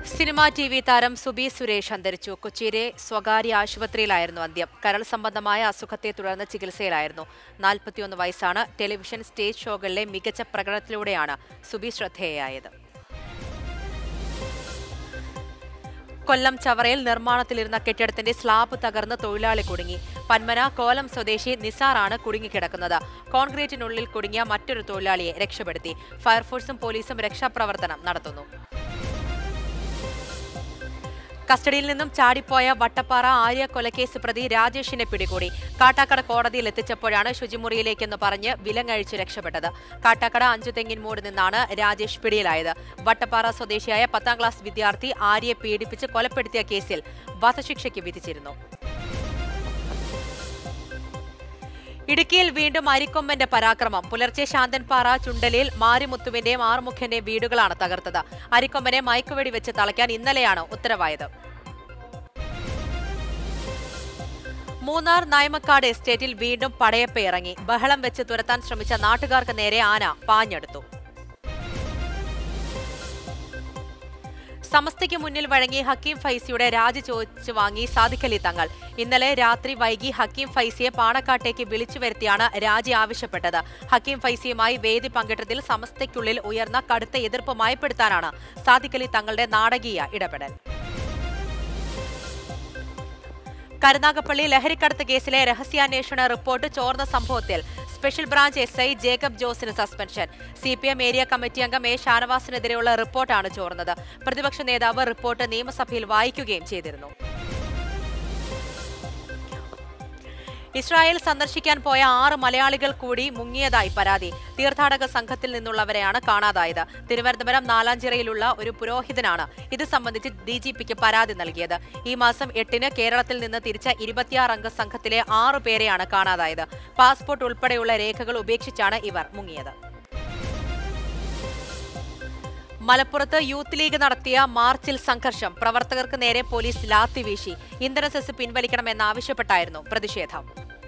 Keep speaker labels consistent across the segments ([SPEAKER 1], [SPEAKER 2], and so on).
[SPEAKER 1] cinema T V താരം സുബി സുരേഷ് അന്തരിച്ചു കൊച്ചിയിലെ സ്വകാര്യ ആശുപത്രിയിലായിരുന്നു അന്ത്യം കരൾ സംബന്ധമായ അസുഖത്തെ തുടർന്ന് ചികിത്സയിലായിരുന്നു നാൽപ്പത്തിയൊന്ന് വയസ്സാണ് ടെലിവിഷൻ സ്റ്റേജ് ഷോകളിലെ മികച്ച പ്രകടനത്തിലൂടെയാണ് സുബി ശ്രദ്ധേയായത് കൊല്ലം ചവറയിൽ നിർമ്മാണത്തിലിരുന്ന കെട്ടിടത്തിന്റെ സ്ലാബ് തകർന്ന് തൊഴിലാളി കുടുങ്ങി പന്മന കോലം സ്വദേശി നിസാറാണ് കുടുങ്ങിക്കിടക്കുന്നത് കോൺക്രീറ്റിനുള്ളിൽ കുടുങ്ങിയ മറ്റൊരു തൊഴിലാളിയെ രക്ഷപ്പെടുത്തി ഫയർഫോഴ്സും പോലീസും രക്ഷാപ്രവർത്തനം നടത്തുന്നു കസ്റ്റഡിയിൽ നിന്നും ചാടിപ്പോയ വട്ടപ്പാറ ആര്യ കൊലക്കേസ് പ്രതി രാജേഷിനെ പിടികൂടി കാട്ടാക്കട കോടതിയിൽ എത്തിച്ചപ്പോഴാണ് ശുചിമുറിയിലേക്കെന്ന് പറഞ്ഞ് വിലങ്ങഴിച്ച് രക്ഷപ്പെട്ടത് കാട്ടാക്കട അഞ്ചുതെങ്ങിൻമൂട് നിന്നാണ് രാജേഷ് പിടിയിലായത് വട്ടപ്പാറ സ്വദേശിയായ പത്താം ക്ലാസ് വിദ്യാർത്ഥി ആര്യയെ പീഡിപ്പിച്ച് കൊലപ്പെടുത്തിയ കേസിൽ വധശിക്ഷയ്ക്ക് വിധിച്ചിരുന്നു ഇടുക്കിയിൽ വീണ്ടും അരിക്കൊമ്പന്റെ പരാക്രമം പുലർച്ചെ ശാന്തൻപാറ ചുണ്ടലിൽ മാരിമുത്തുവിന്റെയും ആറുമുഖന്റെയും വീടുകളാണ് തകർത്തത് അരിക്കൊമ്പനെ മയക്കുവെടി വെച്ച് തളയ്ക്കാൻ ഇന്നലെയാണ് ഉത്തരവായത് മൂന്നാർ നായ്മക്കാട് എസ്റ്റേറ്റിൽ വീണ്ടും പടയപ്പ ഇറങ്ങി ബഹളം വെച്ച് തുരത്താൻ ശ്രമിച്ച നാട്ടുകാർക്ക് നേരെ ആന പാഞ്ഞെടുത്തു സമസ്തയ്ക്ക് മുന്നിൽ വഴങ്ങി ഹക്കീം ഫൈസിയുടെ രാജി ചോദിച്ചു വാങ്ങി സാദിഖലി തങ്ങൾ ഇന്നലെ രാത്രി വൈകി ഹക്കീം ഫൈസിയെ പാണക്കാട്ടേക്ക് വിളിച്ചു വരുത്തിയാണ് രാജി ആവശ്യപ്പെട്ടത് ഹക്കീം ഫൈസിയുമായി വേദി പങ്കിട്ടതിൽ സമസ്തയ്ക്കുള്ളിൽ ഉയർന്ന കടുത്ത എതിർപ്പ് മയപ്പെടുത്താനാണ് സാദിഖലി തങ്ങളുടെ നാടകീയ ഇടപെടൽ കരുനാഗപ്പള്ളി ലഹരിക്കടത്ത് കേസിലെ രഹസ്യാന്വേഷണ റിപ്പോർട്ട് ചോർന്ന സംഭവത്തിൽ special branch S I Jacob ജോസിന് suspension C P M area committee അംഗം എ ഷാനവാസിനെതിരെയുള്ള റിപ്പോർട്ടാണ് ചോർന്നത് പ്രതിപക്ഷ നേതാവ് റിപ്പോർട്ട് നിയമസഭയിൽ വായിക്കുകയും ചെയ്തിരുന്നു ഇസ്രായേൽ സന്ദർശിക്കാൻ പോയ ആറ് മലയാളികൾ കൂടി മുങ്ങിയതായി പരാതി തീർത്ഥാടക സംഘത്തിൽ നിന്നുള്ളവരെയാണ് കാണാതായത് തിരുവനന്തപുരം നാലാഞ്ചിറയിലുള്ള ഒരു പുരോഹിതനാണ് ഇത് സംബന്ധിച്ച് ഡി ജി പിക്ക് പരാതി നൽകിയത് ഈ മാസം എട്ടിന് കേരളത്തിൽ നിന്ന് തിരിച്ച ഇരുപത്തിയാറ് അംഗ സംഘത്തിലെ ആറു പേരെയാണ് കാണാതായത് പാസ്പോർട്ട് ഉൾപ്പെടെയുള്ള രേഖകൾ ഉപേക്ഷിച്ചാണ് ഇവർ മുങ്ങിയത് മലപ്പുറത്ത് യൂത്ത് ലീഗ് നടത്തിയ മാർച്ചിൽ സംഘർഷം പ്രവർത്തകർക്ക് നേരെ പോലീസ് ലാത്തി വീശി ഇന്ധന സെസ് പിൻവലിക്കണമെന്നാവശ്യപ്പെട്ടായിരുന്നു പ്രതിഷേധം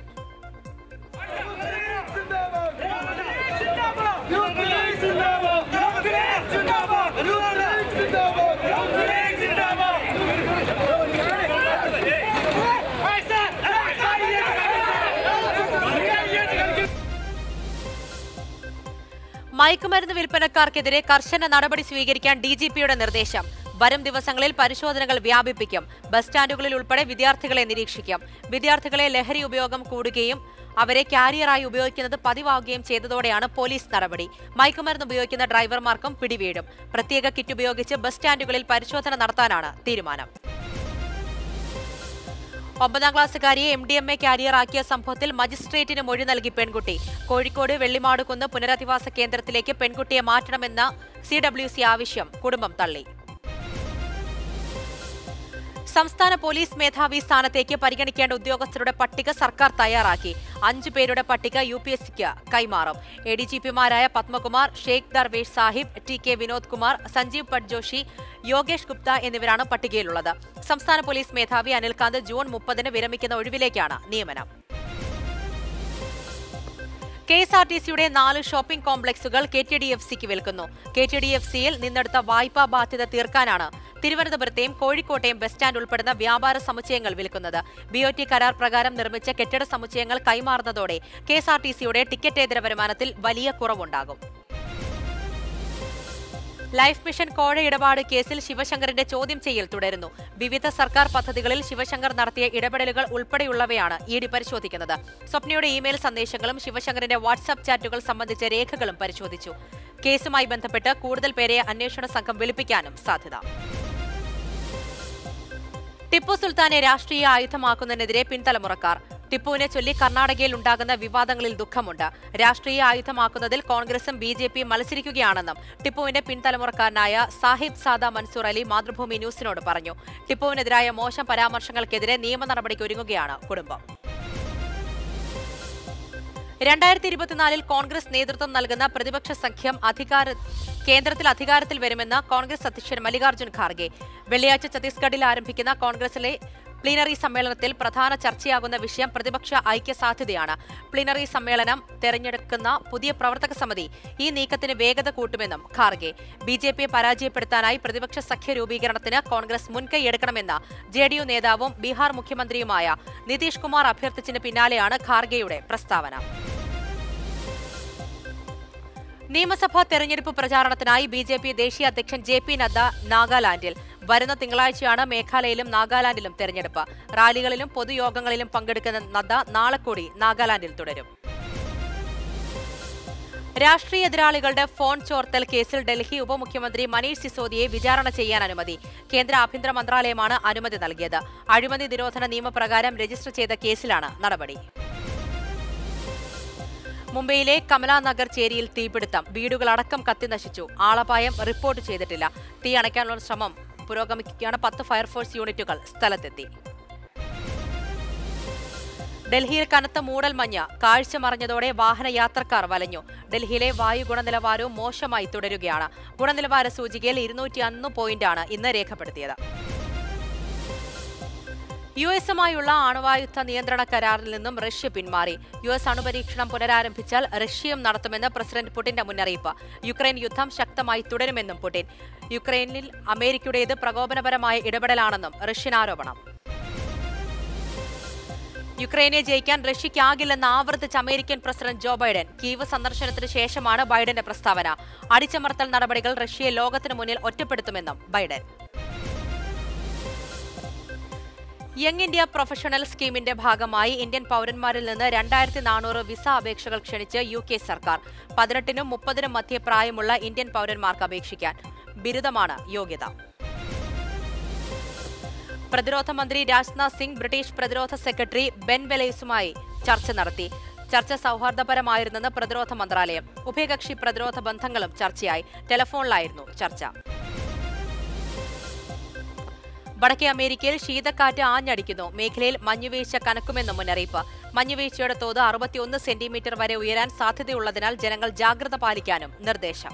[SPEAKER 1] മയക്കുമരുന്ന് വിൽപ്പനക്കാർക്കെതിരെ കർശന നടപടി സ്വീകരിക്കാൻ ഡി ജി പിയുടെ നിർദ്ദേശം വരും ദിവസങ്ങളിൽ പരിശോധനകൾ വ്യാപിപ്പിക്കും ബസ് സ്റ്റാൻഡുകളിൽ ഉൾപ്പെടെ വിദ്യാർത്ഥികളെ നിരീക്ഷിക്കും വിദ്യാർത്ഥികളെ ലഹരി ഉപയോഗം കൂടുകയും അവരെ കാരിയറായി ഉപയോഗിക്കുന്നത് പതിവാകുകയും ചെയ്തതോടെയാണ് പോലീസ് നടപടി മയക്കുമരുന്ന് ഉപയോഗിക്കുന്ന ഡ്രൈവർമാർക്കും പിടിവീഴും പ്രത്യേക കിറ്റ് ഉപയോഗിച്ച് ബസ് സ്റ്റാൻഡുകളിൽ പരിശോധന നടത്താനാണ് തീരുമാനം ഒമ്പതാം ക്ലാസ്സുകാരിയെ എം ഡി എം എ കാരിയറാക്കിയ സംഭവത്തിൽ മജിസ്ട്രേറ്റിന് മൊഴി നൽകി പെൺകുട്ടി കോഴിക്കോട് വെള്ളിമാടുകുന്ന് പുനരധിവാസ കേന്ദ്രത്തിലേക്ക് പെൺകുട്ടിയെ മാറ്റണമെന്ന സി ഡബ്ല്യു സി ആവശ്യം കുടുംബം തള്ളി സംസ്ഥാന പോലീസ് മേധാവി സ്ഥാനത്തേക്ക് പരിഗണിക്കേണ്ട ഉദ്യോഗസ്ഥരുടെ പട്ടിക സർക്കാർ തയ്യാറാക്കി അഞ്ചു പേരുടെ പട്ടിക യു പി എസ് സിക്ക് കൈമാറും എ ഡി ജി പിമാരായ പത്മകുമാർ ഷെയ്ഖ് ദർവേഷ് സാഹിബ് ടി കെ വിനോദ് കുമാർ സഞ്ജീവ് പട്ജോഷി യോഗേഷ് ഗുപ്ത എന്നിവരാണ് പട്ടികയിലുള്ളത് സംസ്ഥാന പോലീസ് മേധാവി അനിൽകാന്ത് ജൂൺ മുപ്പതിന് വിരമിക്കുന്ന ഒഴിവിലേക്കാണ് നിയമനം കെ എസ് ആർ ടി സിയുടെ നാല് ഷോപ്പിംഗ് കോംപ്ലക്സുകൾ കെ ടി ഡി എഫ് സിക്ക് വിൽക്കുന്നു കെ ടി ഡി എഫ് സിയിൽ നിന്നെടുത്ത വായ്പാ ബാധ്യത തീർക്കാനാണ് തിരുവനന്തപുരത്തെയും കോഴിക്കോട്ടെയും ബസ് സ്റ്റാൻഡ് ഉൾപ്പെടുന്ന വ്യാപാര സമുച്ചയങ്ങൾ വിൽക്കുന്നത് ബി ഒ ടി കരാർ പ്രകാരം നിർമ്മിച്ച കെട്ടിട സമുച്ചയങ്ങൾ കൈമാറുന്നതോടെ കെ എസ് ആർ ടി സിയുടെ ടിക്കറ്റേതര വരുമാനത്തിൽ വലിയ കുറവുണ്ടാകും ലൈഫ് മിഷൻ കോഴ ഇടപാട് കേസിൽ ശിവശങ്കറിന്റെ ചോദ്യം ചെയ്യൽ തുടരുന്നു വിവിധ സർക്കാർ പദ്ധതികളിൽ ശിവശങ്കർ നടത്തിയ ഇടപെടലുകൾ ഉൾപ്പെടെയുള്ളവയാണ് ഇ ഡി പരിശോധിക്കുന്നത് സ്വപ്നയുടെ ഇമെയിൽ സന്ദേശങ്ങളും ശിവശങ്കറിന്റെ വാട്സാപ്പ് ചാറ്റുകൾ സംബന്ധിച്ച രേഖകളും പരിശോധിച്ചു കേസുമായി ബന്ധപ്പെട്ട് കൂടുതൽ പേരെ അന്വേഷണ സംഘം വിളിപ്പിക്കാനും സാധ്യത ടിപ്പു സുൽത്താനെ രാഷ്ട്രീയ ആയുധമാക്കുന്നതിനെതിരെ പിൻതലമുറക്കാർ ടിപ്പുവിനെ ചൊല്ലി കർണാടകയിൽ ഉണ്ടാകുന്ന വിവാദങ്ങളിൽ ദുഃഖമുണ്ട് രാഷ്ട്രീയ ആയുധമാക്കുന്നതിൽ കോൺഗ്രസും ബി ജെ പിയും മത്സരിക്കുകയാണെന്നും ടിപ്പുവിന്റെ പിൻതലമുറക്കാരനായ സാഹിബ് സാദ മൻസൂർ അലി മാതൃഭൂമി ന്യൂസിനോട് പറഞ്ഞു ടിപ്പുവിനെതിരായ മോശം പരാമർശങ്ങൾക്കെതിരെ നിയമ നടപടിക്ക് ഒരുങ്ങുകയാണ് കുടുംബം രണ്ടായിരത്തി ഇരുപത്തിനാലിൽ കോൺഗ്രസ് നേതൃത്വം നൽകുന്ന പ്രതിപക്ഷ സഖ്യം അധികാര കേന്ദ്രത്തിൽ അധികാരത്തിൽ വരുമെന്ന് കോൺഗ്രസ് അധ്യക്ഷൻ മല്ലികാർജ്ജുൻ ഖാർഗെ വെള്ളിയാഴ്ച ഛത്തീസ്ഗഡിൽ ആരംഭിക്കുന്ന കോൺഗ്രസിലെ പ്ലീനറി സമ്മേളനത്തിൽ പ്രധാന ചർച്ചയാകുന്ന വിഷയം പ്രതിപക്ഷ ഐക്യസാധ്യതയാണ് പ്ലീനറി സമ്മേളനം തെരഞ്ഞെടുക്കുന്ന പുതിയ പ്രവർത്തക സമിതി ഈ നീക്കത്തിന് വേഗത കൂട്ടുമെന്നും ഖാർഗെ ബി ജെ പിയെ പരാജയപ്പെടുത്താനായി പ്രതിപക്ഷ സഖ്യ രൂപീകരണത്തിന് കോൺഗ്രസ് മുൻകൈയെടുക്കണമെന്ന് ജെ ഡി യു നേതാവും ബീഹാർ മുഖ്യമന്ത്രിയുമായ നിതീഷ് കുമാർ അഭ്യർത്ഥിച്ചതിന് പിന്നാലെയാണ് ഖാർഗെയുടെ പ്രസ്താവന നിയമസഭാ തെരഞ്ഞെടുപ്പ് പ്രചാരണത്തിനായി ബി ജെ പി ദേശീയ അധ്യക്ഷൻ ജെ പി നദ്ദ നാഗാലാൻഡിൽ വരുന്ന തിങ്കളാഴ്ചയാണ് മേഘാലയയിലും നാഗാലാൻഡിലും തെരഞ്ഞെടുപ്പ് റാലികളിലും പൊതുയോഗങ്ങളിലും പങ്കെടുക്കുന്ന നദ്ദ നാളെ കൂടി നാഗാലാൻഡിൽ തുടരും രാഷ്ട്രീയ എതിരാളികളുടെ ഫോൺ ചോർത്തൽ കേസിൽ ഡൽഹി ഉപമുഖ്യമന്ത്രി മനീഷ് സിസോദിയെ വിചാരണ ചെയ്യാൻ അനുമതി കേന്ദ്ര ആഭ്യന്തര മന്ത്രാലയമാണ് അനുമതി നൽകിയത് അഴിമതി നിരോധന നിയമപ്രകാരം രജിസ്റ്റർ ചെയ്ത കേസിലാണ് നടപടി മുംബൈയിലെ കമലാനഗർ ചേരിയിൽ തീപിടുത്തം വീടുകളടക്കം കത്തിനശിച്ചു ആളപായം റിപ്പോർട്ട് ചെയ്തിട്ടില്ല തീ അണയ്ക്കാനുള്ള ശ്രമം പുരോഗമിക്കുകയാണ് പത്ത് ഫയർഫോഴ്സ് യൂണിറ്റുകൾ സ്ഥലത്തെത്തി ഡൽഹിയിൽ കനത്ത മൂടൽമഞ്ഞ് കാഴ്ച മറഞ്ഞതോടെ വാഹനയാത്രക്കാർ വലഞ്ഞു ഡൽഹിയിലെ വായു ഗുണനിലവാരവും മോശമായി തുടരുകയാണ് ഗുണനിലവാര സൂചികയിൽ ഇരുന്നൂറ്റി ഒന്ന് പോയിന്റാണ് ഇന്ന് രേഖപ്പെടുത്തിയത് യു എസുമായുള്ള അണുവായുധ നിയന്ത്രണ കരാറിൽ നിന്നും റഷ്യ പിന്മാറി യു എസ് അണുപരീക്ഷണം പുനരാരംഭിച്ചാൽ റഷ്യയും നടത്തുമെന്ന് പ്രസിഡന്റ് പുടിന്റെ മുന്നറിയിപ്പ് യുക്രൈൻ യുദ്ധം ശക്തമായി തുടരുമെന്നും പുടിൻ യുക്രൈനിൽ അമേരിക്കയുടേത് പ്രകോപനപരമായ ഇടപെടലാണെന്നും റഷ്യൻ ആരോപണം യുക്രൈനെ ജയിക്കാൻ റഷ്യയ്ക്കാകില്ലെന്ന് ആവർത്തിച്ച American president Joe Biden Kyiv സന്ദർശനത്തിന് ശേഷമാണ് ബൈഡന്റെ പ്രസ്താവന അടിച്ചമർത്തൽ നടപടികൾ റഷ്യയെ ലോകത്തിനു മുന്നിൽ ഒറ്റപ്പെടുത്തുമെന്നും ബൈഡൻ യങ് ഇന്ത്യ പ്രൊഫഷണൽ സ്കീമിന്റെ ഭാഗമായി ഇന്ത്യൻ പൗരന്മാരിൽ നിന്ന് രണ്ടായിരത്തി നാനൂറ് വിസ അപേക്ഷകൾ ക്ഷണിച്ച് യു കെ സർക്കാർ പതിനെട്ടിനും മുപ്പതിനും മധ്യ പ്രായമുള്ള ഇന്ത്യൻ പൗരന്മാർക്ക് അപേക്ഷിക്കാൻ ബിരുദമാണ് യോഗ്യത പ്രതിരോധ മന്ത്രി രാജ്നാഥ് സിംഗ് ബ്രിട്ടീഷ് പ്രതിരോധ സെക്രട്ടറി ബെൻ വെലേസുമായി ചർച്ച നടത്തി ചർച്ച സൗഹാർദ്ദപരമായിരുന്നെന്ന് പ്രതിരോധ മന്ത്രാലയം ഉഭയകക്ഷി പ്രതിരോധ ബന്ധങ്ങളും ചർച്ചയായി ടെലഫോണിലായിരുന്നു ചർച്ച വടക്കേ അമേരിക്കയിൽ ശീതക്കാറ്റ് ആഞ്ഞടിക്കുന്നു മേഖലയിൽ മഞ്ഞുവീഴ്ച കനക്കുമെന്നും മുന്നറിയിപ്പ് മഞ്ഞുവീഴ്ചയുടെ തോത് അറുപത്തിയൊന്ന് സെന്റിമീറ്റർ വരെ ഉയരാൻ സാധ്യതയുള്ളതിനാൽ ജനങ്ങൾ ജാഗ്രത പാലിക്കാനും നിർദ്ദേശം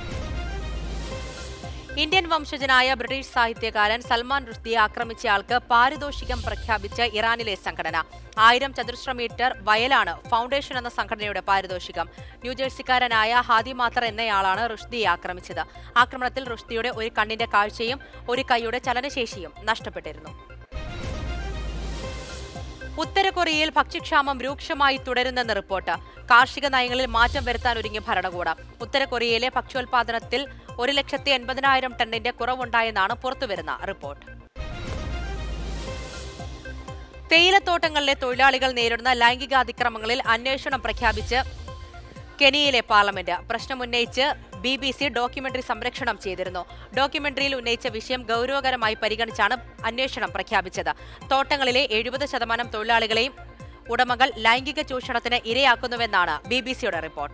[SPEAKER 1] ഇന്ത്യൻ വംശജനായ ബ്രിട്ടീഷ് സാഹിത്യകാരൻ സൽമാൻ റുഷ്ദിയെ ആക്രമിച്ചയാൾക്ക് പാരിതോഷികം പ്രഖ്യാപിച്ച ഇറാനിലെ സംഘടന ആയിരം ചതുരശ്ര മീറ്റർ വയലാണ് ഫൗണ്ടേഷൻ എന്ന സംഘടനയുടെ പാരിതോഷികം ന്യൂജേഴ്സിക്കാരനായ ഹാദി മാത്തർ എന്നയാളാണ് റുഷ്ദിയെ ആക്രമിച്ചത് ആക്രമണത്തിൽ റുഷ്ദിയുടെ ഒരു കണ്ണിന്റെ കാഴ്ചയും ഒരു കൈയുടെ ചലനശേഷിയും നഷ്ടപ്പെട്ടിരുന്നു ഉത്തര കൊറിയയിൽ ഭക്ഷ്യക്ഷാമം രൂക്ഷമായി തുടരുന്നെന്ന് റിപ്പോർട്ട് കാർഷിക നയങ്ങളിൽ മാറ്റം വരുത്താൻ ഒരുങ്ങിയ ഭരണകൂടം ഉത്തര കൊറിയയിലെ ഭക്ഷ്യോൽപാദനത്തിൽ ഒരു ലക്ഷത്തി എൺപതിനായിരം ടണ്ണിന്റെ കുറവുണ്ടായെന്നാണ് പുറത്തുവരുന്ന റിപ്പോർട്ട് തേയിലത്തോട്ടങ്ങളിലെ തൊഴിലാളികൾ നേരിടുന്ന ലൈംഗിക അതിക്രമങ്ങളിൽ അന്വേഷണം പ്രഖ്യാപിച്ച് കെനിയയിലെ പാർലമെന്റ് പ്രശ്നമുന്നയിച്ച് ബി ബി സി ഡോക്യുമെന്ററി സംരക്ഷണം ചെയ്തിരുന്നു ഡോക്യുമെന്ററിയിൽ ഉന്നയിച്ച വിഷയം ഗൗരവകരമായി പരിഗണിച്ചാണ് അന്വേഷണം പ്രഖ്യാപിച്ചത് തോട്ടങ്ങളിലെ എഴുപത് ശതമാനം തൊഴിലാളികളെയും ഉടമകൾ ലൈംഗിക ചൂഷണത്തിന് ഇരയാക്കുന്നുവെന്നാണ് ബി ബി സിയുടെ റിപ്പോർട്ട്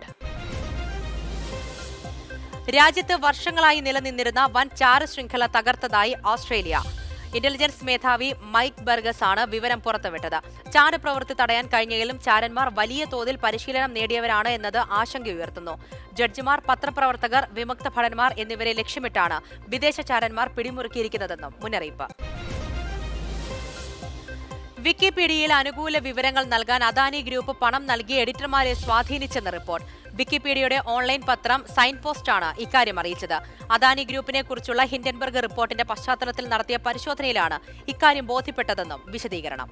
[SPEAKER 1] രാജ്യത്ത് വർഷങ്ങളായി നിലനിന്നിരുന്ന വൻ ചാര ശൃംഖല തകർത്തതായി ഓസ്ട്രേലിയ ഇന്റലിജൻസ് മേധാവി മൈക്ക് ബർഗസ് ആണ് വിവരം പുറത്തുവിട്ടത് ചാരപ്രവൃത്തി തടയാൻ കഴിഞ്ഞെങ്കിലും ചാരന്മാർ വലിയ തോതിൽ പരിശീലനം നേടിയവരാണ് എന്നത് ആശങ്കയുയർത്തുന്നു ജഡ്ജിമാർ പത്രപ്രവർത്തകർ വിമുക്ത ഭടന്മാർ എന്നിവരെ ലക്ഷ്യമിട്ടാണ് വിദേശ ചാരന്മാർ പിടിമുറുക്കിയിരിക്കുന്നതെന്നും മുന്നറിയിപ്പ് വിക്കിപീഡിയയിൽ അനുകൂല വിവരങ്ങൾ നൽകാൻ അദാനി ഗ്രൂപ്പ് പണം നൽകി എഡിറ്റർമാരെ സ്വാധീനിച്ചെന്ന് റിപ്പോർട്ട് വിക്കിപീഡിയയുടെ ഓൺലൈൻ പത്രം സൈൻ പോസ്റ്റാണ് ഇക്കാര്യം അറിയിച്ചത് അദാനി ഗ്രൂപ്പിനെ കുറിച്ചുള്ള ഹിൻഡൻബർഗ് റിപ്പോർട്ടിന്റെ പശ്ചാത്തലത്തിൽ നടത്തിയ പരിശോധനയിലാണ് ഇക്കാര്യം ബോധ്യപ്പെട്ടതെന്നും വിശദീകരണം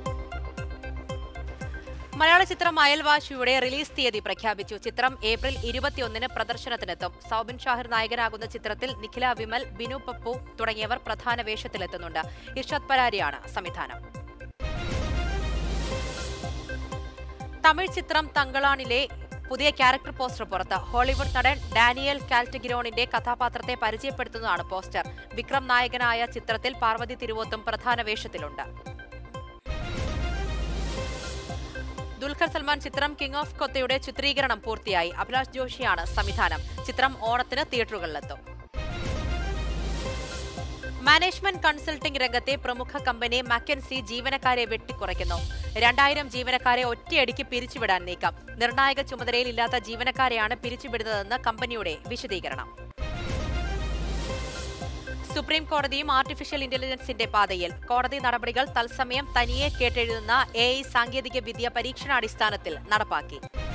[SPEAKER 1] മലയാള ചിത്രം അയൽവാശിയുടെ റിലീസ് തീയതി പ്രഖ്യാപിച്ചു ചിത്രം ഏപ്രിൽ ഇരുപത്തിയൊന്നിന് പ്രദർശനത്തിനെത്തും സൗബിൻ ഷാഹിർ നായകനാകുന്ന ചിത്രത്തിൽ നിഖില വിമൽ ബിനു പപ്പു തുടങ്ങിയവർ പ്രധാന വേഷത്തിലെത്തുന്നുണ്ട് ഇർഷാദ് പരാരിയാണ് സംവിധാനം തമിഴ് ചിത്രം തങ്കളാണിലെ പുതിയ ക്യാരക്ടർ പോസ്റ്റർ പുറത്ത് ഹോളിവുഡ് നടൻ ഡാനിയൽ കാൽറ്റഗിരോണിന്റെ കഥാപാത്രത്തെ പരിചയപ്പെടുത്തുന്നതാണ് പോസ്റ്റർ വിക്രം നായകനായ ചിത്രത്തിൽ പാർവതി തിരുവോത്തും പ്രധാന വേഷത്തിലുണ്ട് ദുൽഖർ സൽമാൻ ചിത്രം കിങ് ഓഫ് കൊത്തയുടെ ചിത്രീകരണം പൂർത്തിയായി അഭിലാഷ് ജോഷിയാണ് സംവിധാനം ചിത്രം ഓണത്തിന് തിയേറ്ററുകളിലെത്തും മാനേജ്മെന്റ് കൺസൾട്ടിംഗ് രംഗത്തെ പ്രമുഖ കമ്പനി മക്കൻസി ജീവനക്കാരെ വെട്ടിക്കുറയ്ക്കുന്നു രണ്ടായിരം ജീവനക്കാരെ ഒറ്റയടിക്ക് പിരിച്ചുവിടാൻ നീക്കം നിർണായക ചുമതലയിലില്ലാത്ത ജീവനക്കാരെയാണ് പിരിച്ചുവിടുന്നതെന്ന് കമ്പനിയുടെ വിശദീകരണം സുപ്രീം കോടതിയും ആർട്ടിഫിഷ്യൽ ഇന്റലിജൻസിന്റെ പാതയിൽ കോടതി നടപടികൾ തത്സമയം തനിയെ കേട്ടെഴുതുന്ന എ ഐ സാങ്കേതിക വിദ്യ പരീക്ഷണാടിസ്ഥാനത്തിൽ നടപ്പാക്കി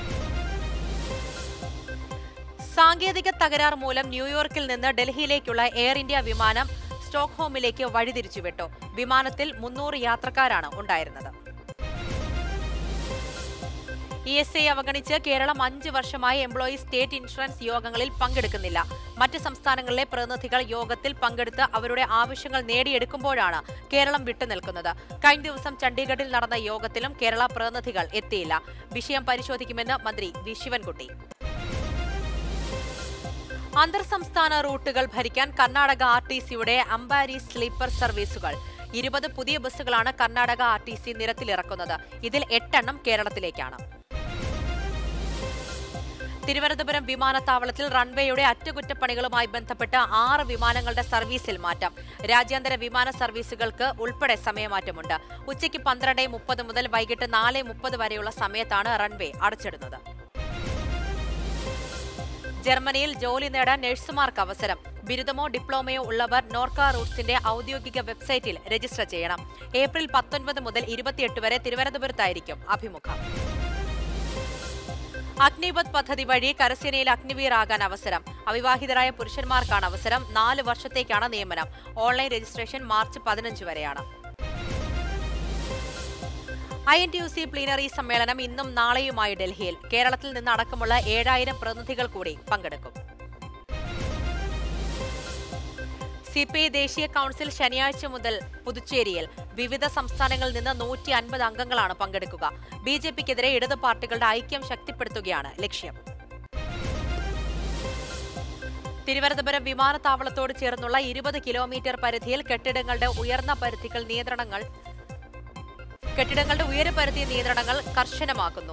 [SPEAKER 1] സാങ്കേതിക തകരാർ മൂലം ന്യൂയോർക്കിൽ നിന്ന് ഡൽഹിയിലേക്കുള്ള എയർ ഇന്ത്യ വിമാനം സ്റ്റോക്ക്ഹോമിലേക്ക് വഴിതിരിച്ചുവിട്ടു വിമാനത്തിൽ മുന്നൂറ് യാത്രക്കാരാണ് ഉണ്ടായിരുന്നത് ഇ എസ് ഐ അവഗണിച്ച് കേരളം അഞ്ച് വർഷമായി എംപ്ലോയീസ് സ്റ്റേറ്റ് ഇൻഷുറൻസ് യോഗങ്ങളിൽ പങ്കെടുക്കുന്നില്ല മറ്റ് സംസ്ഥാനങ്ങളിലെ പ്രതിനിധികൾ യോഗത്തിൽ പങ്കെടുത്ത് അവരുടെ ആവശ്യങ്ങൾ നേടിയെടുക്കുമ്പോഴാണ് കേരളം വിട്ടുനിൽക്കുന്നത് കഴിഞ്ഞ ദിവസം ചണ്ഡീഗഡിൽ നടന്ന യോഗത്തിലും കേരള പ്രതിനിധികൾ എത്തിയില്ല വിഷയം പരിശോധിക്കുമെന്ന് മന്ത്രി വി ശിവൻകുട്ടി അന്തർ സംസ്ഥാന റൂട്ടുകൾ ഭരിക്കാൻ കർണാടക ആർ ടി സിയുടെ അംബാരി സ്ലീപ്പർ സർവീസുകൾ ഇരുപത് പുതിയ ബസ്സുകളാണ് കർണാടക ആർ ടി സി നിരത്തിലിറക്കുന്നത് ഇതിൽ എട്ടെണ്ണം കേരളത്തിലേക്കാണ് തിരുവനന്തപുരം വിമാനത്താവളത്തിൽ റൺവേയുടെ അറ്റകുറ്റപ്പണികളുമായി ബന്ധപ്പെട്ട് ആറ് വിമാനങ്ങളുടെ സർവീസിൽ മാറ്റം രാജ്യാന്തര വിമാന സർവീസുകൾക്ക് ഉൾപ്പെടെ സമയമാറ്റമുണ്ട് ഉച്ചയ്ക്ക് പന്ത്രണ്ട് മുപ്പത് മുതൽ വൈകിട്ട് നാല് മുപ്പത് വരെയുള്ള സമയത്താണ് റൺവേ അടച്ചിടുന്നത് ജർമ്മനിയിൽ ജോലി നേടാൻ നഴ്സുമാർക്ക് അവസരം ബിരുദമോ ഡിപ്ലോമയോ ഉള്ളവർ നോർക്ക റൂട്ട്സിന്റെ ഔദ്യോഗിക വെബ്സൈറ്റിൽ രജിസ്റ്റർ ചെയ്യണം ഏപ്രിൽ പത്തൊൻപത് മുതൽ ഇരുപത്തിയെട്ട് വരെ തിരുവനന്തപുരത്തായിരിക്കും അഭിമുഖം അഗ്നിപത് പദ്ധതി വഴി കരസേനയിൽ അഗ്നിവീർ ആകാൻ അവസരം അവിവാഹിതരായ പുരുഷന്മാർക്കാണ് അവസരം നാല് വർഷത്തേക്കാണ് നിയമനം ഓൺലൈൻ രജിസ്ട്രേഷൻ മാർച്ച് പതിനഞ്ച് വരെയാണ് I N T U C plenary സമ്മേളനം ഇന്നും നാളെയുമായി ഡൽഹിയിൽ കേരളത്തിൽ നിന്ന് അടക്കമുള്ള ഏഴായിരം പ്രതിനിധികൾ കൂടി പങ്കെടുക്കും സി പി ഐ ദേശീയ കൌൺസിൽ ശനിയാഴ്ച മുതൽ പുതുച്ചേരിയിൽ വിവിധ സംസ്ഥാനങ്ങളിൽ നിന്ന് നൂറ്റി അൻപത് അംഗങ്ങളാണ് പങ്കെടുക്കുക ബി ജെ പിക്കെതിരെ ഇടത് പാർട്ടികളുടെ ഐക്യം ശക്തിപ്പെടുത്തുകയാണ് ലക്ഷ്യം തിരുവനന്തപുരം വിമാനത്താവളത്തോട് ചേർന്നുള്ള ഇരുപത് കിലോമീറ്റർ പരിധിയിൽ കെട്ടിടങ്ങളുടെ ഉയർന്ന പരിധികൾ നിയന്ത്രണങ്ങൾ കെട്ടിടങ്ങളുടെ ഉയരപരിധി നിയന്ത്രണങ്ങൾ കർശനമാക്കുന്നു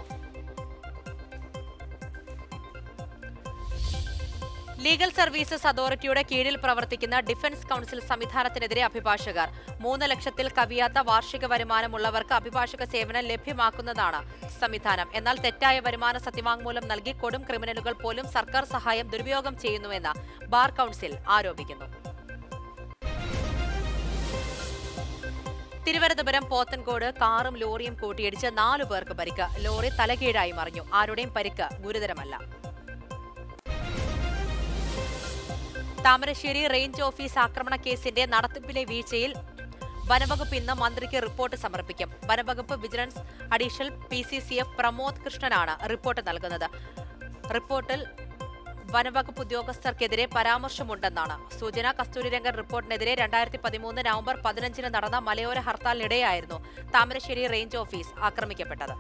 [SPEAKER 1] ലീഗൽ സർവീസസ് അതോറിറ്റിയുടെ കീഴിൽ പ്രവർത്തിക്കുന്ന ഡിഫൻസ് കൌൺസിൽ സംവിധാനത്തിനെതിരെ അഭിഭാഷകർ മൂന്ന് ലക്ഷത്തിൽ കവിയാത്ത വാർഷിക വരുമാനമുള്ളവർക്ക് അഭിഭാഷക സേവനം ലഭ്യമാക്കുന്നതാണ് സംവിധാനം എന്നാൽ തെറ്റായ വരുമാന സത്യവാങ്മൂലം നൽകി കൊടും ക്രിമിനലുകൾ പോലും സർക്കാർ സഹായം ദുരുപയോഗം ചെയ്യുന്നുവെന്ന് ബാർ കൌൺസിൽ ആരോപിക്കുന്നു തിരുവനന്തപുരം പോത്തൻകോട് കാറും ലോറിയും കൂട്ടിയിടിച്ച് നാലു പേർക്ക് പരിക്ക് ലോറി തലകീഴായി മറിഞ്ഞു ആരുടെയും പരിക്ക് ഗുരുതരമല്ല താമരശ്ശേരി റേഞ്ച് ഓഫീസ് ആക്രമണ കേസിന്റെ നടത്തിപ്പിലെ വീഴ്ചയിൽ വനവകുപ്പ് ഇന്ന് മന്ത്രിക്ക് റിപ്പോർട്ട് സമർപ്പിക്കും വനവകുപ്പ് vigilance additional P C C F Pramod കൃഷ്ണനാണ് റിപ്പോർട്ട് നൽകുന്നത് റിപ്പോർട്ടിൽ വനവകുപ്പ് ഉദ്യോഗസ്ഥർക്കെതിരെ പരാമർശമുണ്ടെന്നാണ് സൂചന കസ്തൂരിരംഗൻ റിപ്പോർട്ടിനെതിരെ രണ്ടായിരത്തി പതിമൂന്ന് നവംബർ പതിനഞ്ചിന് നടന്ന മലയോര ഹർത്താലിനിടെയായിരുന്നു താമരശ്ശേരി റേഞ്ച് ഓഫീസ് ആക്രമിക്കപ്പെട്ടത്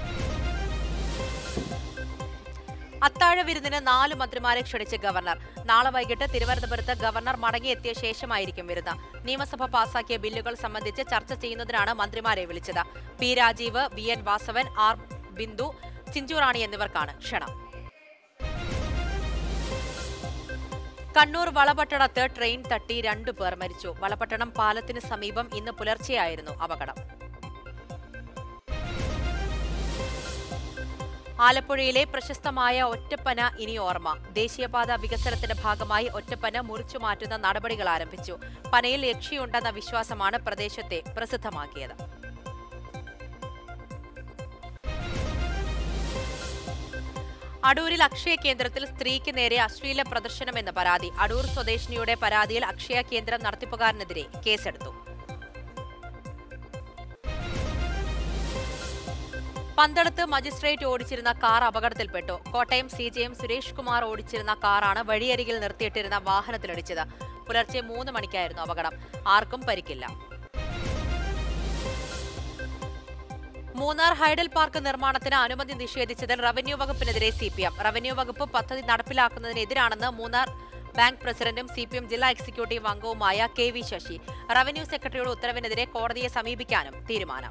[SPEAKER 1] അത്താഴ വിരുന്നിന് നാല് മന്ത്രിമാരെ ക്ഷണിച്ച് ഗവർണർ നാളെ വൈകിട്ട് തിരുവനന്തപുരത്ത് ഗവർണർ മടങ്ങിയെത്തിയ ശേഷമായിരിക്കും വിരുന്ന് നിയമസഭ പാസാക്കിയ ബില്ലുകൾ സംബന്ധിച്ച് ചർച്ച ചെയ്യുന്നതിനാണ് മന്ത്രിമാരെ വിളിച്ചത് P Rajeev V N Vasavan R Bindu Chinchurani എന്നിവർക്കാണ് ക്ഷണം കണ്ണൂർ വളപട്ടണത്ത് ട്രെയിൻ തട്ടി രണ്ടു പേർ മരിച്ചു വളപട്ടണം പാലത്തിന് സമീപം ഇന്ന് പുലർച്ചെയായിരുന്നു അപകടം ആലപ്പുഴയിലെ പ്രശസ്തമായ ഒറ്റപ്പന ഇനി ഓർമ്മ ദേശീയപാത വികസനത്തിന്റെ ഭാഗമായി ഒറ്റപ്പന മുറിച്ചു മാറ്റുന്ന നടപടികൾ ആരംഭിച്ചു പനയിൽ യക്ഷിയുണ്ടെന്ന വിശ്വാസമാണ് പ്രദേശത്തെ പ്രസിദ്ധമാക്കിയത് അടൂരിൽ അക്ഷയ കേന്ദ്രത്തിൽ സ്ത്രീക്ക് നേരെ അശ്ലീല പ്രദർശനമെന്ന പരാതി അടൂർ സ്വദേശിനിയുടെ പരാതിയിൽ അക്ഷയ കേന്ദ്രം നടത്തിപ്പുകാരനെതിരെ കേസെടുത്തു പന്തളത്ത് മജിസ്ട്രേറ്റ് ഓടിച്ചിരുന്ന കാർ അപകടത്തിൽപ്പെട്ടു Kottayam C J M Suresh Kumar ഓടിച്ചിരുന്ന കാറാണ് വഴിയരികിൽ നിർത്തിയിട്ടിരുന്ന വാഹനത്തിലിടിച്ചത് പുലർച്ചെ മൂന്ന് മണിക്കായിരുന്നു അപകടം ആർക്കും പരിക്കില്ല മൂന്നാർ ഹൈഡൽ പാർക്ക് നിർമ്മാണത്തിന് അനുമതി നിഷേധിച്ചതിൽ റവന്യൂ വകുപ്പിനെതിരെ സി പി എം റവന്യൂ വകുപ്പ് പദ്ധതി നടപ്പിലാക്കുന്നതിനെതിരാണെന്ന് മൂന്നാർ ബാങ്ക് പ്രസിഡന്റും സി പി എം ജില്ലാ എക്സിക്യൂട്ടീവ് അംഗവുമായ കെ വി ശശി റവന്യൂ സെക്രട്ടറിയുടെ ഉത്തരവിനെതിരെ കോടതിയെ സമീപിക്കാനും തീരുമാനം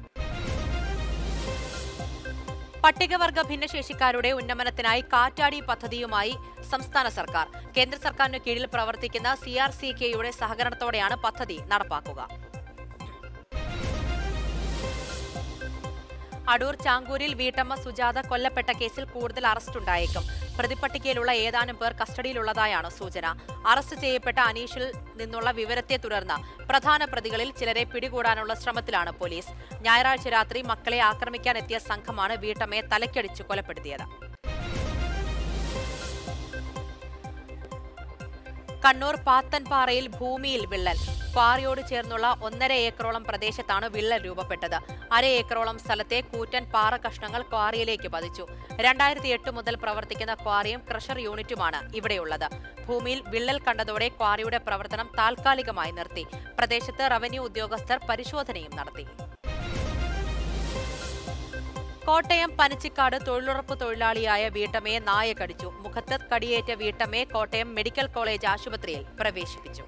[SPEAKER 1] പട്ടികവർഗ ഭിന്നശേഷിക്കാരുടെ ഉന്നമനത്തിനായി കാറ്റാടി പദ്ധതിയുമായി സംസ്ഥാന സർക്കാർ കേന്ദ്ര സർക്കാരിന് കീഴിൽ പ്രവർത്തിക്കുന്ന സി ആർ സി കെയുടെ സഹകരണത്തോടെയാണ് പദ്ധതി നടപ്പാക്കുക അടൂർ ചാങ്കൂരിൽ വീട്ടമ്മ സുജാത കൊല്ലപ്പെട്ട കേസിൽ കൂടുതൽ അറസ്റ്റുണ്ടായേക്കും പ്രതിപ്പട്ടികയിലുള്ള ഏതാനും പേർ കസ്റ്റഡിയിലുള്ളതായാണ് സൂചന അറസ്റ്റ് ചെയ്യപ്പെട്ട അനീഷിൽ നിന്നുള്ള വിവരത്തെ തുടർന്ന് പ്രധാന പ്രതികളിൽ ചിലരെ പിടികൂടാനുള്ള ശ്രമത്തിലാണ് പോലീസ് ഞായറാഴ്ച രാത്രി മക്കളെ ആക്രമിക്കാനെത്തിയ സംഘമാണ് വീട്ടമ്മയെ തലക്കടിച്ചു കൊലപ്പെടുത്തിയത് കണ്ണൂർ പാത്തൻപാറയിൽ ഭൂമിയിൽ വിള്ളൽ ക്വാറിയോട് ചേർന്നുള്ള ഒന്നര ഏക്കറോളം പ്രദേശത്താണ് വിള്ളൽ രൂപപ്പെട്ടത് അര ഏക്കറോളം സ്ഥലത്തെ കൂറ്റൻ പാറ കഷ്ണങ്ങൾ ക്വാറിയിലേക്ക് പതിച്ചു രണ്ടായിരത്തി എട്ട് മുതൽ പ്രവർത്തിക്കുന്ന ക്വാറിയും ക്രഷർ യൂണിറ്റുമാണ് ഇവിടെയുള്ളത് ഭൂമിയിൽ വിള്ളൽ കണ്ടതോടെ ക്വാറിയുടെ പ്രവർത്തനം താൽക്കാലികമായി നിർത്തി പ്രദേശത്ത് റവന്യൂ ഉദ്യോഗസ്ഥർ പരിശോധനയും നടത്തി കോട്ടയം പനച്ചിക്കാട് തൊഴിലുറപ്പ് തൊഴിലാളിയായ വീട്ടമ്മയെ നായ കടിച്ചു മുഖത്ത് കടിയേറ്റ വീട്ടമ്മയെ കോട്ടയം മെഡിക്കൽ കോളേജ് ആശുപത്രിയിൽ പ്രവേശിപ്പിച്ചു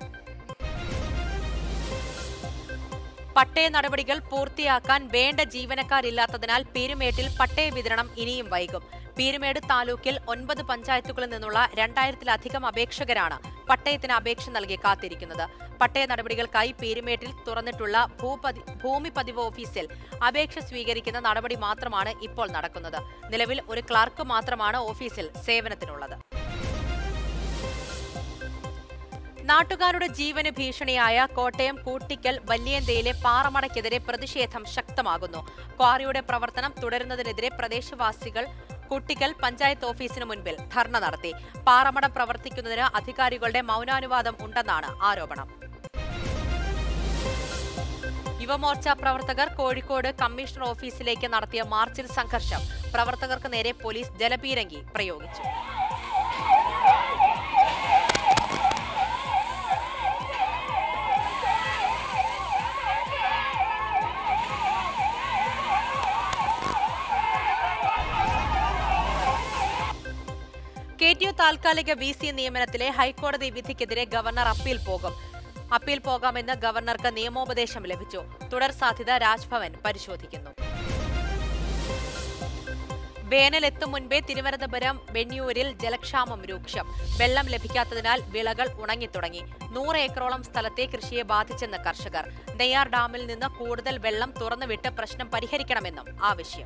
[SPEAKER 1] പട്ടയ നടപടികൾ പൂർത്തിയാക്കാൻ വേണ്ട ജീവനക്കാരില്ലാത്തതിനാൽ പീരുമേട്ടിൽ പട്ടയ വിതരണം ഇനിയും വൈകും പീരുമേട് താലൂക്കിൽ ഒൻപത് പഞ്ചായത്തുകളിൽ നിന്നുള്ള രണ്ടായിരത്തിലധികം അപേക്ഷകരാണ് പട്ടയത്തിന് അപേക്ഷ നൽകി കാത്തിരിക്കുന്നത് പട്ടയ നടപടികൾക്കായി പീരുമേട്ടിൽ തുറന്നിട്ടുള്ള ഭൂപതി ഭൂമി പതിവ് ഓഫീസിൽ അപേക്ഷ സ്വീകരിക്കുന്ന നടപടി മാത്രമാണ് ഇപ്പോൾ നടക്കുന്നത് നിലവിൽ ഒരു ക്ലർക്ക് മാത്രമാണ് ഓഫീസിൽ സേവനത്തിനുള്ളത് നാട്ടുകാരുടെ ജീവന് ഭീഷണിയായ കോട്ടയം കൂട്ടിക്കൽ വല്യേന്തയിലെ പാറമടയ്ക്കെതിരെ പ്രതിഷേധം ശക്തമാകുന്നു ക്വാറിയുടെ പ്രവർത്തനം തുടരുന്നതിനെതിരെ പ്രദേശവാസികൾ കുട്ടിക്കൽ പഞ്ചായത്ത് ഓഫീസിന് മുൻപിൽ ധർണ നടത്തി പാറമട പ്രവർത്തിക്കുന്നതിന് അധികാരികളുടെ മൗനാനുവാദം ഉണ്ടെന്നാണ് ആരോപണം യുവമോർച്ച പ്രവർത്തകർ കോഴിക്കോട് കമ്മീഷണർ ഓഫീസിലേക്ക് നടത്തിയ മാർച്ചിൽ സംഘർഷം പ്രവർത്തകർക്ക് നേരെ പോലീസ് ജലപീരങ്കി പ്രയോഗിച്ചു കെ ടി യു താൽക്കാലിക വി സി നിയമനത്തിലെ ഹൈക്കോടതി വിധിക്കെതിരെ ഗവർണർ അപ്പീൽ പോകും അപ്പീൽ പോകാമെന്ന് ഗവർണർക്ക് നിയമോപദേശം ലഭിച്ചു തുടർ സാധ്യത രാജ്ഭവൻ പരിശോധിക്കുന്നു വേനലെത്തും മുൻപേ തിരുവനന്തപുരം വെണ്യൂരിൽ ജലക്ഷാമം രൂക്ഷം വെള്ളം ലഭിക്കാത്തതിനാൽ വിളകൾ ഉണങ്ങിത്തുടങ്ങി നൂറ് ഏക്കറോളം സ്ഥലത്തെ കൃഷിയെ ബാധിച്ചെന്ന് കർഷകർ നെയ്യാർ ഡാമിൽ നിന്ന് കൂടുതൽ വെള്ളം തുറന്നുവിട്ട് പ്രശ്നം പരിഹരിക്കണമെന്നും ആവശ്യം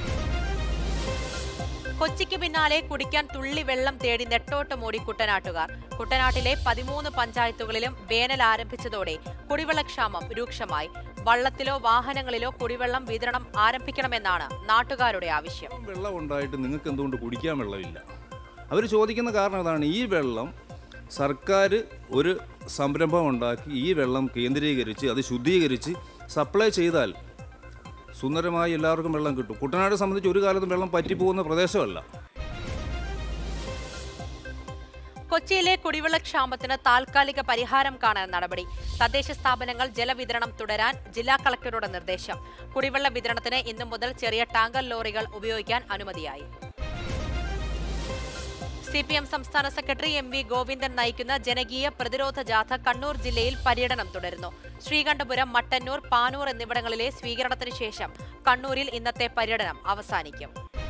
[SPEAKER 1] കൊച്ചിക്ക് പിന്നാലെ കുടിക്കാൻ തുള്ളി വെള്ളം തേടി നെട്ടോട്ട് മൂടി കുട്ടനാട്ടുകാർ കുട്ടനാട്ടിലെ പതിമൂന്ന് പഞ്ചായത്തുകളിലും വേനൽ ആരംഭിച്ചതോടെ കുടിവെള്ളക്ഷാമം രൂക്ഷമായി വള്ളത്തിലോ വാഹനങ്ങളിലോ കുടിവെള്ളം വിതരണം ആരംഭിക്കണമെന്നാണ് നാട്ടുകാരുടെ ആവശ്യം
[SPEAKER 2] വെള്ളം ഉണ്ടായിട്ട് നിങ്ങൾക്ക് എന്തുകൊണ്ട് കുടിക്കാൻ വെള്ളമില്ല അവർ ചോദിക്കുന്ന കാരണം അതാണ് ഈ വെള്ളം സർക്കാർ ഒരു സംരംഭം ഉണ്ടാക്കി ഈ വെള്ളം കേന്ദ്രീകരിച്ച് അത് ശുദ്ധീകരിച്ച് സപ്ലൈ ചെയ്താൽ സുന്ദരമായി എല്ലാവർക്കും വെള്ളം കിട്ടും കുട്ടനാട് സംബന്ധിച്ച് ഒരു കാലത്തും വെള്ളം പറ്റിപ്പോകുന്ന പ്രദേശമല്ല
[SPEAKER 1] കൊച്ചിയിലെ കുടിവെള്ളക്ഷാമത്തിന് താൽക്കാലിക പരിഹാരം കാണാൻ നടപടി തദ്ദേശ സ്ഥാപനങ്ങൾ ജലവിതരണം തുടരാൻ ജില്ലാ കളക്ടറുടെ നിർദ്ദേശം കുടിവെള്ള വിതരണത്തിന് ഇന്നു മുതൽ ചെറിയ ടാങ്കർ ലോറികൾ ഉപയോഗിക്കാൻ അനുമതിയായി സി പി എം സംസ്ഥാന സെക്രട്ടറി എം വി ഗോവിന്ദൻ നയിക്കുന്ന ജനകീയ പ്രതിരോധ ജാഥ കണ്ണൂർ ജില്ലയിൽ പര്യടനം തുടരുന്നു ശ്രീകണ്ഠപുരം മട്ടന്നൂർ പാനൂർ എന്നിവിടങ്ങളിലെ സ്വീകരണത്തിന് ശേഷം കണ്ണൂരിൽ ഇന്നത്തെ പര്യടനം അവസാനിക്കും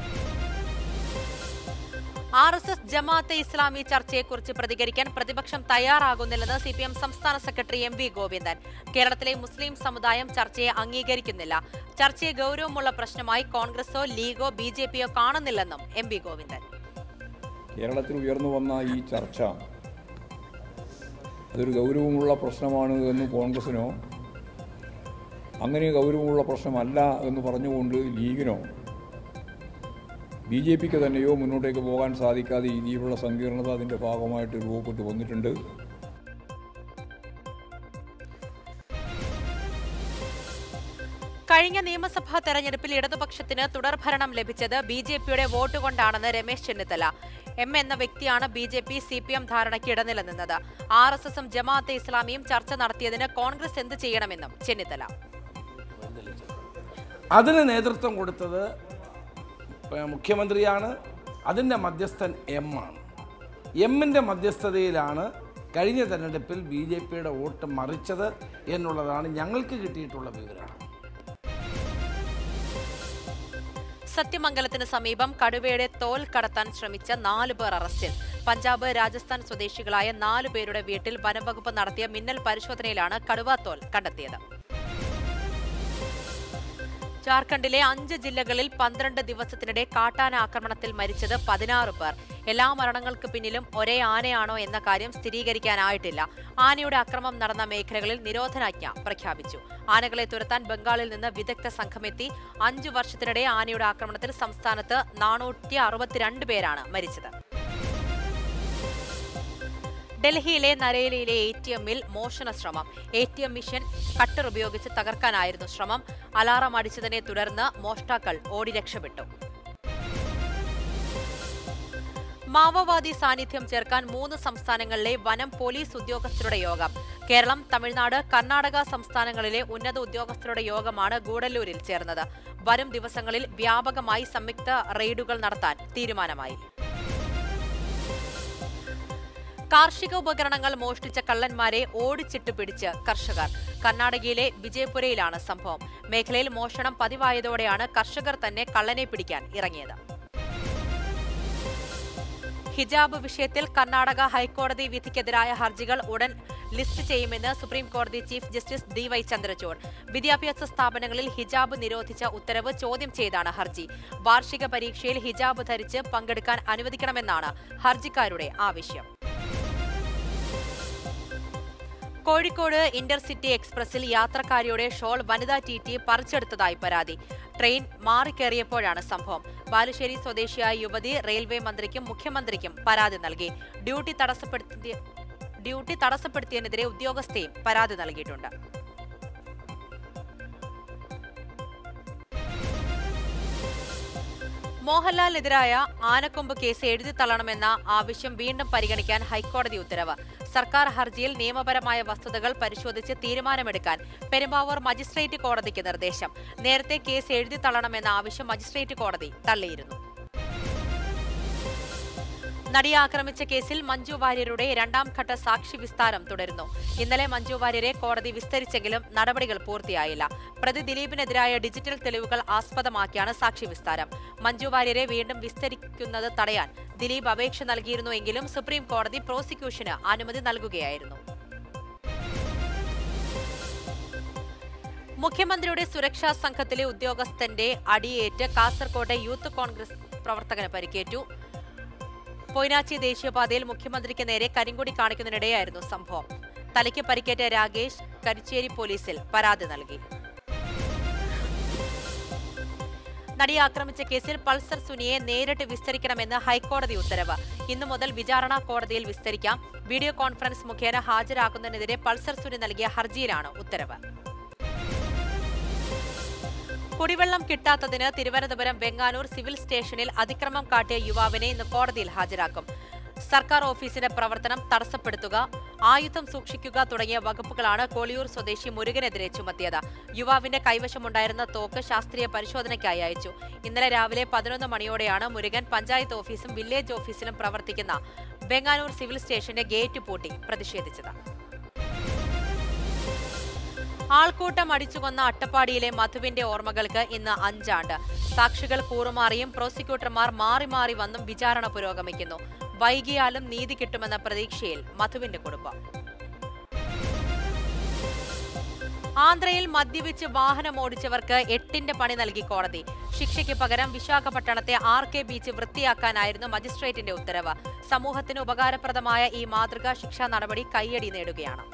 [SPEAKER 1] R S S Jamaat Islami ചർച്ചയെക്കുറിച്ച് പ്രതികരിക്കാൻ പ്രതിപക്ഷം തയ്യാറാകുന്നില്ലെന്ന് സി പി എം സംസ്ഥാന സെക്രട്ടറി എം വി ഗോവിന്ദൻ കേരളത്തിലെ മുസ്ലിം സമുദായം ചർച്ചയെ അംഗീകരിക്കുന്നില്ല ചർച്ചയെ ഗൗരവമുള്ള പ്രശ്നമായി കോൺഗ്രസോ ലീഗോ ബി ജെ പിയോ കാണുന്നില്ലെന്നും എം വി ഗോവിന്ദൻ
[SPEAKER 3] കേരളത്തിൽ ഉയർന്നു വന്ന ഈ ചർച്ച അതൊരു ഗൗരവമുള്ള പ്രശ്നമാണ് എന്ന് കോൺഗ്രസിനോ അങ്ങനെ ഗൗരവമുള്ള പ്രശ്നമല്ല എന്ന് പറഞ്ഞുകൊണ്ട് ലീഗിനോ ബി ജെ പിക്ക് തന്നെയോ മുന്നോട്ടേക്ക് പോകാൻ സാധിക്കാതെ ഈ രീതിയിലുള്ള സങ്കീർണത അതിൻ്റെ ഭാഗമായിട്ട് രൂപപ്പെട്ടു വന്നിട്ടുണ്ട്
[SPEAKER 1] കഴിഞ്ഞ നിയമസഭാ തെരഞ്ഞെടുപ്പിൽ ഇടതുപക്ഷത്തിന് തുടർഭരണം ലഭിച്ചത് ബി ജെ പിയുടെ വോട്ട് കൊണ്ടാണെന്ന് രമേശ് ചെന്നിത്തല എം എന്ന വ്യക്തിയാണ് B J P C P M ധാരണയ്ക്ക് ഇടനിലനിന്നത് ആർ എസ് എസും ജമാഅത്തെ ഇസ്ലാമിയും ചർച്ച നടത്തിയതിന് കോൺഗ്രസ് എന്ത് ചെയ്യണമെന്നും ചെന്നിത്തല
[SPEAKER 4] അതിന് നേതൃത്വം കൊടുത്തത് ഏഹ്, മുഖ്യമന്ത്രിയാണ് അതിൻ്റെ മധ്യസ്ഥൻ എം ആണ് എമ്മിൻ്റെ മധ്യസ്ഥതയിലാണ് കഴിഞ്ഞ തെരഞ്ഞെടുപ്പിൽ ബി ജെ പിയുടെ വോട്ട് മറിച്ചത് എന്നുള്ളതാണ് ഞങ്ങൾക്ക് കിട്ടിയിട്ടുള്ള വിവരം
[SPEAKER 1] സത്യമംഗലത്തിന് സമീപം കടുവയുടെ തോൽ കടത്താൻ ശ്രമിച്ച നാലു പേർ അറസ്റ്റിൽ പഞ്ചാബ് രാജസ്ഥാൻ സ്വദേശികളായ നാലു പേരുടെ വീട്ടിൽ വനംവകുപ്പ് നടത്തിയ മിന്നൽ പരിശോധനയിലാണ് കടുവാത്തോൽ കണ്ടെത്തിയത് ജാർഖണ്ഡിലെ അഞ്ച് ജില്ലകളിൽ പന്ത്രണ്ട് ദിവസത്തിനിടെ കാട്ടാന ആക്രമണത്തിൽ മരിച്ചത് പതിനാറ് പേർ എല്ലാ മരണങ്ങൾക്ക് പിന്നിലും ഒരേ ആനയാണോ എന്ന കാര്യം സ്ഥിരീകരിക്കാനായിട്ടില്ല ആനയുടെ അക്രമം നടന്ന മേഖലകളിൽ നിരോധനാജ്ഞ പ്രഖ്യാപിച്ചു ആനകളെ തുരത്താൻ ബംഗാളിൽ നിന്ന് വിദഗ്ധ സംഘമെത്തി അഞ്ചു വർഷത്തിനിടെ ആനയുടെ ആക്രമണത്തിൽ സംസ്ഥാനത്ത് നാനൂറ്റി അറുപത്തിരണ്ട് പേരാണ് മരിച്ചത് ഡൽഹിയിലെ നരേലയിലെ എ ടി എമ്മിൽ മോഷണ ശ്രമം A T M machine cutter ഉപയോഗിച്ച് തകർക്കാനായിരുന്നു ശ്രമം അലാറം അടിച്ചതിനെ തുടർന്ന് മോഷ്ടാക്കൾ ഓടി രക്ഷപ്പെട്ടു മാവോവാദി സാന്നിധ്യം ചേർക്കാൻ മൂന്ന് സംസ്ഥാനങ്ങളിലെ വനം പോലീസ് ഉദ്യോഗസ്ഥരുടെ യോഗം കേരളം തമിഴ്നാട് കർണാടക സംസ്ഥാനങ്ങളിലെ ഉന്നത ഉദ്യോഗസ്ഥരുടെ യോഗമാണ് ഗൂഡല്ലൂരിൽ ചേർന്നത് വരും ദിവസങ്ങളിൽ വ്യാപകമായി സംയുക്ത റെയ്ഡുകൾ നടത്താൻ തീരുമാനമായി കാർഷിക ഉപകരണങ്ങൾ മോഷ്ടിച്ച കള്ളന്മാരെ ഓടിച്ചിട്ട് പിടിച്ച് കർഷകർ കർണാടകയിലെ വിജയപുരയിലാണ് സംഭവം മേഖലയിൽ മോഷണം പതിവായതോടെയാണ് കർഷകർ തന്നെ കള്ളനെ പിടിക്കാൻ ഇറങ്ങിയത് ഹിജാബ് വിഷയത്തിൽ കർണാടക ഹൈക്കോടതി വിധിക്കെതിരായ ഹർജികൾ ഉടൻ ലിസ്റ്റ് ചെയ്യുമെന്ന് സുപ്രീം കോടതി chief justice D Y Chandrachud വിദ്യാഭ്യാസ സ്ഥാപനങ്ങളിൽ ഹിജാബ് നിരോധിച്ച ഉത്തരവ് ചോദ്യം ചെയ്താണ് ഹർജി വാർഷിക പരീക്ഷയിൽ ഹിജാബ് ധരിച്ച് പങ്കെടുക്കാൻ അനുവദിക്കണമെന്നാണ് ഹർജിക്കാരുടെ ആവശ്യം കോഴിക്കോട് ഇന്റർസിറ്റി എക്സ്പ്രസിൽ യാത്രക്കാരിയുടെ ഷോൾ വനിതാ ടി ടി പറിച്ചെടുത്തതായി പരാതി ട്രെയിൻ മാറിക്കേറിയപ്പോഴാണ് സംഭവം ബാലുശ്ശേരി സ്വദേശിയായ യുവതി റെയിൽവേ മന്ത്രിക്കും മുഖ്യമന്ത്രിക്കും പരാതി നൽകി ഡ്യൂട്ടി തടസ്സപ്പെടുത്തിയ ഡ്യൂട്ടി തടസ്സപ്പെടുത്തിയതിനെതിരെ ഉദ്യോഗസ്ഥയും പരാതി നൽകിയിട്ടുണ്ട് മോഹൻലാലിനെതിരായ ആനക്കൊമ്പ് കേസ് എഴുതി തള്ളണമെന്ന ആവശ്യം വീണ്ടും പരിഗണിക്കാൻ ഹൈക്കോടതി ഉത്തരവ് സർക്കാർ ഹർജിയിൽ നിയമപരമായ വസ്തുതകൾ പരിശോധിച്ച് തീരുമാനമെടുക്കാൻ പെരുമ്പാവൂർ മജിസ്ട്രേറ്റ് കോടതിക്ക് നിർദ്ദേശം നേരത്തെ കേസ് എഴുതി തള്ളണമെന്ന ആവശ്യം മജിസ്ട്രേറ്റ് കോടതി തള്ളിയിരുന്നു നടിയെ ആക്രമിച്ച കേസിൽ മഞ്ജു വാര്യരുടെ രണ്ടാം ഘട്ട സാക്ഷി വിസ്താരം തുടരുന്നു ഇന്നലെ മഞ്ജു വാര്യരെ കോടതി വിസ്തരിച്ചെങ്കിലും നടപടികൾ പൂർത്തിയായില്ല പ്രതി ദിലീപിനെതിരായ ഡിജിറ്റൽ തെളിവുകൾ ആസ്പദമാക്കിയാണ് സാക്ഷി വിസ്താരം മഞ്ജു വാര്യരെ വീണ്ടും വിസ്തരിക്കുന്നത് തടയാൻ ദിലീപ് അപേക്ഷ നൽകിയിരുന്നുവെങ്കിലും സുപ്രീം കോടതി പ്രോസിക്യൂഷന് അനുമതി നൽകുകയായിരുന്നു മുഖ്യമന്ത്രിയുടെ സുരക്ഷാ സംഘത്തിലെ ഉദ്യോഗസ്ഥന്റെ അടിയേറ്റ് കാസർകോട്ടെ യൂത്ത് കോൺഗ്രസ് പ്രവർത്തകന് പരിക്കേറ്റു പൊയ്നാച്ചി ദേശീയപാതയിൽ മുഖ്യമന്ത്രിക്ക് നേരെ കരിങ്കൊടി കാണിക്കുന്നതിനിടെയായിരുന്നു സംഭവം തലയ്ക്ക് പരിക്കേറ്റ രാകേഷ് കരിച്ചേരി പോലീസിൽ പരാതി നൽകി നടിയെ ആക്രമിച്ച കേസിൽ പൾസർ സുനിയെ നേരിട്ട് വിസ്തരിക്കണമെന്ന് ഹൈക്കോടതി ഉത്തരവ് ഇന്നു മുതൽ വിചാരണ കോടതിയിൽ വിസ്തരിക്കാം വീഡിയോ കോൺഫറൻസ് മുഖേന ഹാജരാക്കുന്നതിനെതിരെ പൾസർ സുനി നൽകിയ ഹർജിയിലാണ് ഉത്തരവ് കുടിവെള്ളം കിട്ടാത്തതിന് തിരുവനന്തപുരം വെങ്ങാനൂർ സിവിൽ സ്റ്റേഷനിൽ അതിക്രമം കാട്ടിയ യുവാവിനെ ഇന്ന് കോടതിയിൽ ഹാജരാക്കും സർക്കാർ ഓഫീസിന്റെ പ്രവർത്തനം തടസ്സപ്പെടുത്തുക ആയുധം സൂക്ഷിക്കുക തുടങ്ങിയ വകുപ്പുകളാണ് കോളിയൂർ സ്വദേശി മുരുകനെതിരെ ചുമത്തിയത് യുവാവിന്റെ കൈവശമുണ്ടായിരുന്ന തോക്ക് ശാസ്ത്രീയ പരിശോധനയ്ക്കായി അയച്ചു ഇന്നലെ രാവിലെ പതിനൊന്ന് മണിയോടെയാണ് മുരുകൻ പഞ്ചായത്ത് ഓഫീസും വില്ലേജ് ഓഫീസിലും പ്രവർത്തിക്കുന്ന വെങ്ങാനൂർ സിവിൽ സ്റ്റേഷന്റെ ഗേറ്റ് പൂട്ടി പ്രതിഷേധിച്ചത് ആൾക്കൂട്ടം അടിച്ചുകൊന്ന അട്ടപ്പാടിയിലെ മധുവിന്റെ ഓർമ്മകൾക്ക് ഇന്ന് അഞ്ചാണ്ട് സാക്ഷികൾ കൂറുമാറിയും പ്രോസിക്യൂട്ടർമാർ മാറി മാറി വന്നും വിചാരണ പുരോഗമിക്കുന്നു വൈകിയാലും നീതി കിട്ടുമെന്ന പ്രതീക്ഷയിൽ മധുവിന്റെ കുടുംബം ആന്ധ്രയിൽ മദ്യപിച്ച് വാഹനമോടിച്ചവർക്ക് എട്ടിന്റെ പണി നൽകി കോടതി ശിക്ഷയ്ക്ക് പകരം വിശാഖപട്ടണത്തെ ആർ കെ ബീച്ച് വൃത്തിയാക്കാനായിരുന്നു മജിസ്ട്രേറ്റിന്റെ ഉത്തരവ് സമൂഹത്തിന് ഉപകാരപ്രദമായ ഈ മാതൃകാ ശിക്ഷാ നടപടി കയ്യടി നേടുകയാണ്